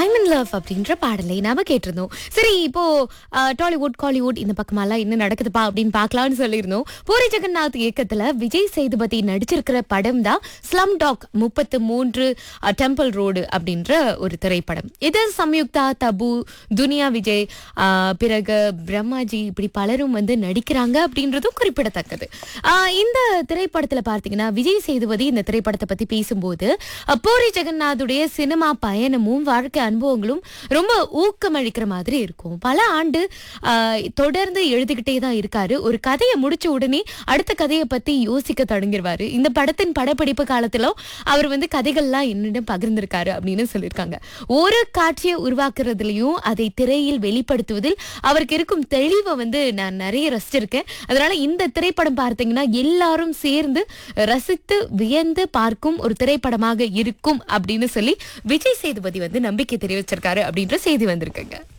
I'm in love அப்படின்ற பாடலை நாம கேட்டிருந்தோம் சரி இப்போ அஹ், டாலிவுட் காலிவுட் இந்த பக்கமெல்லாம் என்ன நடக்குதுப்பா அப்படின்னு பார்க்கலாம்னு சொல்லியிருந்தோம் பூரி ஜெகநாத் இயக்கத்துல விஜய் சேதுபதி நடிச்சிருக்கிற படம் தான் ஸ்லம் டாக் முப்பத்து மூன்று டெம்பிள் ரோடு அப்படின்ற ஒரு திரைப்படம் இது சம்யுக்தா தபு துனியா விஜய் அஹ், பிறகு பிரம்மாஜி இப்படி பலரும் வந்து நடிக்கிறாங்க அப்படின்றதும் குறிப்பிடத்தக்கது அஹ், இந்த திரைப்படத்துல பார்த்தீங்கன்னா விஜய் சேதுபதி இந்த திரைப்படத்தை பத்தி பேசும்போது அஹ், பூரி ஜெகநாதுடைய சினிமா பயணமும் வாழ்க்கை அனுபவங்களும் ரொம்ப ஊக்கமளிக்கிற மாதிரி இருக்கும் பல ஆண்டு ஆஹ், தொடர்ந்து எழுதிக்கிட்டே தான் இருக்காரு ஒரு கதையை முடிச்ச உடனே அடுத்த கதையை பத்தி யோசிக்க தொடங்கிடுவாரு இந்த படத்தின் படப்பிடிப்பு காலத்திலும் அவர் வந்து கதைகள்லாம் என்னிடம் பகிர்ந்திருக்காரு அப்படின்னு சொல்லியிருக்காங்க ஒரு காட்சியை உருவாக்குறதுலயும் அதை திரையில் வெளிப்படுத்துவதில் அவருக்கு இருக்கும் தெளிவை வந்து நான் நிறைய ரசிச்சிருக்கேன் அதனால இந்த திரைப்படம் பார்த்தீங்கன்னா எல்லாரும் சேர்ந்து ரசித்து வியந்து பார்க்கும் ஒரு திரைப்படமாக இருக்கும் அப்படின்னு சொல்லி விஜய் சேதுபதி வந்து நம்பிக்கை தெரிவிச்சிருக்காரு அப்படின்ற செய்தி வந்திருக்குங்க